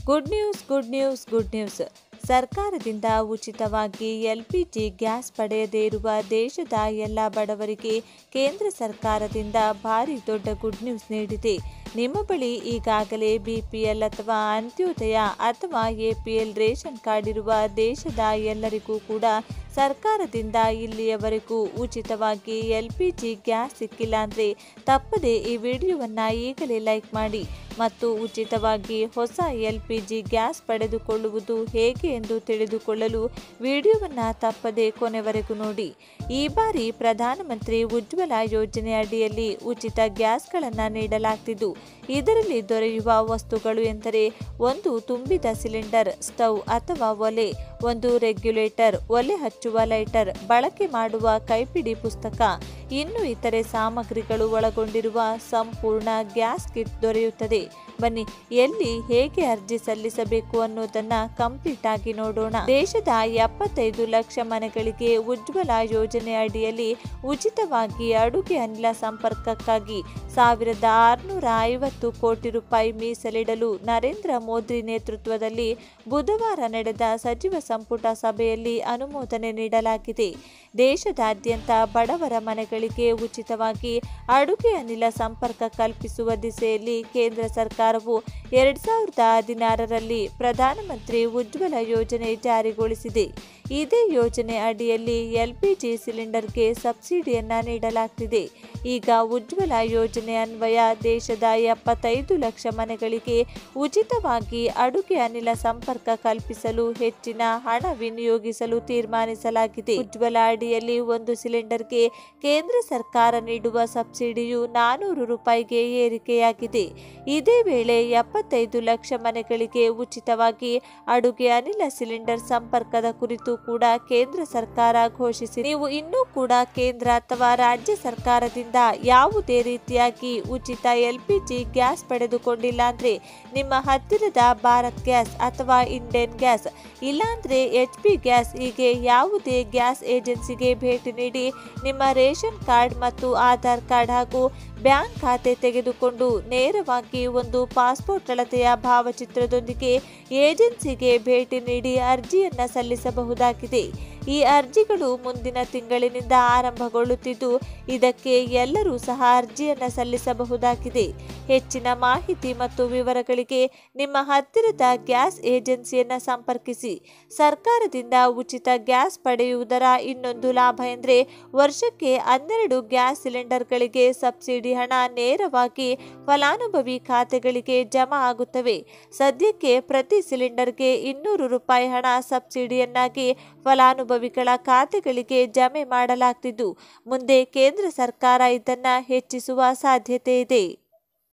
good news good news good news ಸರ್ಕಾರದಿಂದ ಉಚಿತವಾಗಿ LPG gas ಪಡೆಯದೇ ಇರುವ ದೇಶದ ಎಲ್ಲ ಬಡವರಿಗೆ ಕೇಂದ್ರ ಸರ್ಕಾರದಿಂದ ಭಾರಿ ದೊಡ್ಡ ಗುಡ್ ನ್ಯೂಸ್ ನೀಡಿದೆ ನಿಮ್ಮ ಬಳಿ ಈಗಾಗಲೇ ಬಿಪಿಎಲ್ ಅಥವಾ ಅಂತ್ಯೋದಯ ಅಥವಾ ಎಪಿಎಲ್ ರೇಷನ್ ಕಾರ್ಡ್ ಇರುವ ದೇಶದ ಎಲ್ಲರಿಗೂ ಕೂಡ ಸರ್ಕಾರದಿಂದ ಇಲ್ಲಿಯವರೆಗೂ ಉಚಿತವಾಗಿ ಎಲ್ ಪಿ ಜಿ ಗ್ಯಾಸ್ ಸಿಕ್ಕಿಲ್ಲ ಅಂದರೆ ತಪ್ಪದೆ ಈ ವಿಡಿಯೋವನ್ನು ಈಗಲೇ ಲೈಕ್ ಮಾಡಿ ಮತ್ತು ಉಚಿತವಾಗಿ ಹೊಸ ಎಲ್ ಪಿ ಜಿ ಗ್ಯಾಸ್ ಪಡೆದುಕೊಳ್ಳುವುದು ಹೇಗೆ ಎಂದು ತಿಳಿದುಕೊಳ್ಳಲು ವಿಡಿಯೋವನ್ನು ತಪ್ಪದೆ ಕೊನೆವರೆಗೂ ನೋಡಿ ಈ ಬಾರಿ ಪ್ರಧಾನಮಂತ್ರಿ ಉಜ್ವಲ ಯೋಜನೆ ಅಡಿಯಲ್ಲಿ ಉಚಿತ ಗ್ಯಾಸ್ಗಳನ್ನು ನೀಡಲಾಗ್ತಿದ್ದು ಇದರಲ್ಲಿ ದೊರೆಯುವ ವಸ್ತುಗಳು ಎಂದರೆ ಒಂದು ತುಂಬಿದ ಸಿಲಿಂಡರ್ ಸ್ಟವ್ ಅಥವಾ ಒಲೆ ಒಂದು ರೆಗ್ಯುಲೇಟರ್ ಒಲೆ ಹಚ್ಚುವ ಲೈಟರ್ ಬಳಕೆ ಮಾಡುವ ಕೈಪಿಡಿ ಪುಸ್ತಕ ಇನ್ನು ಇತರೆ ಸಾಮಗ್ರಿಗಳು ಒಳಗೊಂಡಿರುವ ಸಂಪೂರ್ಣ ಗ್ಯಾಸ್ ಕಿಟ್ ದೊರೆಯುತ್ತದೆ ಬನ್ನಿ ಎಲ್ಲಿ ಹೇಗೆ ಅರ್ಜಿ ಸಲ್ಲಿಸಬೇಕು ಅನ್ನೋದನ್ನ ಕಂಪ್ಲೀಟ್ ಆಗಿ ನೋಡೋಣ ದೇಶದ ಎಪ್ಪತ್ತೈದು ಲಕ್ಷ ಮನೆಗಳಿಗೆ ಉಜ್ವಲ ಯೋಜನೆ ಅಡಿಯಲ್ಲಿ ಉಚಿತವಾಗಿ ಅಡುಗೆ ಅನಿಲ ಸಂಪರ್ಕಕ್ಕಾಗಿ ಸಾವಿರದ ಆರುನೂರ ಐವತ್ತು ಕೋಟಿ ರೂಪಾಯಿ ಮೀಸಲಿಡಲು ನರೇಂದ್ರ ಮೋದಿ ನೇತೃತ್ವದಲ್ಲಿ ಬುಧವಾರ ನಡೆದ ಸಚಿವ ಸಂಪುಟ ಸಭೆಯಲ್ಲಿ ಅನುಮೋದನೆ ನೀಡಲಾಗಿದೆ ದೇಶದಾದ್ಯಂತ ಬಡವರ ಮನೆಗಳಿಗೆ ಉಚಿತವಾಗಿ ಅಡುಗೆ ಅನಿಲ ಸಂಪರ್ಕ ಕಲ್ಪಿಸುವ ದಿಸೆಯಲ್ಲಿ ಕೇಂದ್ರ ಸರ್ಕಾರವು ಎರಡ್ ಸಾವಿರದ ಹದಿನಾರರಲ್ಲಿ ಪ್ರಧಾನಮಂತ್ರಿ ಉಜ್ವಲ ಯೋಜನೆ ಜಾರಿಗೊಳಿಸಿದೆ ಇದೇ ಯೋಜನೆ ಅಡಿಯಲ್ಲಿ ಎಲ್ಪಿಜಿ ಸಿಲಿಂಡರ್ಗೆ ಸಬ್ಸಿಡಿಯನ್ನ ನೀಡಲಾಗ್ತಿದೆ ಈಗ ಉಜ್ವಲ ಯೋಜನೆ ಅನ್ವಯ ದೇಶದ ಎಪ್ಪತ್ತೈದು ಲಕ್ಷ ಮನೆಗಳಿಗೆ ಉಚಿತವಾಗಿ ಅಡುಗೆ ಅನಿಲ ಸಂಪರ್ಕ ಕಲ್ಪಿಸಲು ಹೆಚ್ಚಿನ ಹಣ ವಿನಿಯೋಗಿಸಲು ತೀರ್ಮಾನಿಸಲಾಗಿದೆ ಉಜ್ವಲ ಅಡಿಯಲ್ಲಿ ಒಂದು ಸಿಲಿಂಡರ್ಗೆ ಕೇಂದ್ರ ಸರ್ಕಾರ ನೀಡುವ ಸಬ್ಸಿಡಿಯು ನಾನೂರು ರೂಪಾಯಿಗೆ ಏರಿಕೆಯಾಗಿದೆ ಇದೇ ವೇಳೆ ಎಪ್ಪತ್ತೈದು ಲಕ್ಷ ಮನೆಗಳಿಗೆ ಉಚಿತವಾಗಿ ಅಡುಗೆ ಅನಿಲ ಸಿಲಿಂಡರ್ ಸಂಪರ್ಕದ ಕುರಿತು ಕೂಡ ಕೇಂದ್ರ ಸರ್ಕಾರ ಘೋಷಿಸಿ ನೀವು ಇನ್ನೂ ಕೂಡ ಕೇಂದ್ರ ಅಥವಾ ರಾಜ್ಯ ಸರ್ಕಾರದಿಂದ ಯಾವುದೇ ರೀತಿಯಾಗಿ ಉಚಿತ ಎಲ್ಪಿಜಿ ಗ್ಯಾಸ್ ಪಡೆದುಕೊಂಡಿಲ್ಲ ಅಂದ್ರೆ ನಿಮ್ಮ ಹತ್ತಿರದ ಭಾರತ್ ಗ್ಯಾಸ್ ಅಥವಾ ಇಂಡಿಯನ್ ಗ್ಯಾಸ್ ಇಲ್ಲಾಂದ್ರೆ ಎಚ್ ಪಿ ಗ್ಯಾಸ್ ಹೀಗೆ ಯಾವುದೇ ಗ್ಯಾಸ್ ಏಜೆನ್ಸಿಗೆ ಭೇಟಿ ನೀಡಿ ನಿಮ್ಮ ರೇಷನ್ ಕಾರ್ಡ್ ಮತ್ತು ಆಧಾರ್ ಕಾರ್ಡ್ ಹಾಗೂ ಬ್ಯಾಂಕ್ ಖಾತೆ ತೆಗೆದುಕೊಂಡು ನೇರವಾಗಿ ಒಂದು ಪಾಸ್ಪೋರ್ಟ್ ಅಳತೆಯ ಭಾವಚಿತ್ರದೊಂದಿಗೆ ಏಜೆನ್ಸಿಗೆ ಭೇಟಿ ನೀಡಿ ಅರ್ಜಿಯನ್ನು ಸಲ್ಲಿಸಬಹುದಾಗಿದೆ ಈ ಅರ್ಜಿಗಳು ಮುಂದಿನ ತಿಂಗಳಿನಿಂದ ಆರಂಭಗೊಳ್ಳುತ್ತಿದ್ದು ಇದಕ್ಕೆ ಎಲ್ಲರೂ ಸಹ ಅರ್ಜಿಯನ್ನು ಸಲ್ಲಿಸಬಹುದಾಗಿದೆ ಹೆಚ್ಚಿನ ಮಾಹಿತಿ ಮತ್ತು ವಿವರಗಳಿಗೆ ನಿಮ್ಮ ಹತ್ತಿರದ ಗ್ಯಾಸ್ ಏಜೆನ್ಸಿಯನ್ನು ಸಂಪರ್ಕಿಸಿ ಸರ್ಕಾರದಿಂದ ಉಚಿತ ಗ್ಯಾಸ್ ಪಡೆಯುವುದರ ಇನ್ನೊಂದು ಲಾಭ ಎಂದರೆ ವರ್ಷಕ್ಕೆ ಹನ್ನೆರಡು ಗ್ಯಾಸ್ ಸಿಲಿಂಡರ್ಗಳಿಗೆ ಸಬ್ಸಿಡಿ ಹಣ ನೇರವಾಗಿ ಫಲಾನುಭವಿ ಖಾತೆಗಳಿಗೆ ಜಮಾ ಆಗುತ್ತವೆ ಸದ್ಯಕ್ಕೆ ಪ್ರತಿ ಸಿಲಿಂಡರ್ಗೆ ಇನ್ನೂರು ರೂಪಾಯಿ ಹಣ ಸಬ್ಸಿಡಿಯನ್ನಾಗಿ ಫಲಾನುಭವಿಗಳ ಖಾತೆಗಳಿಗೆ ಜಮೆ ಮಾಡಲಾಗ್ತಿದ್ದು ಮುಂದೆ ಕೇಂದ್ರ ಸರ್ಕಾರ ಇದನ್ನು ಹೆಚ್ಚಿಸುವ ಸಾಧ್ಯತೆ ಇದೆ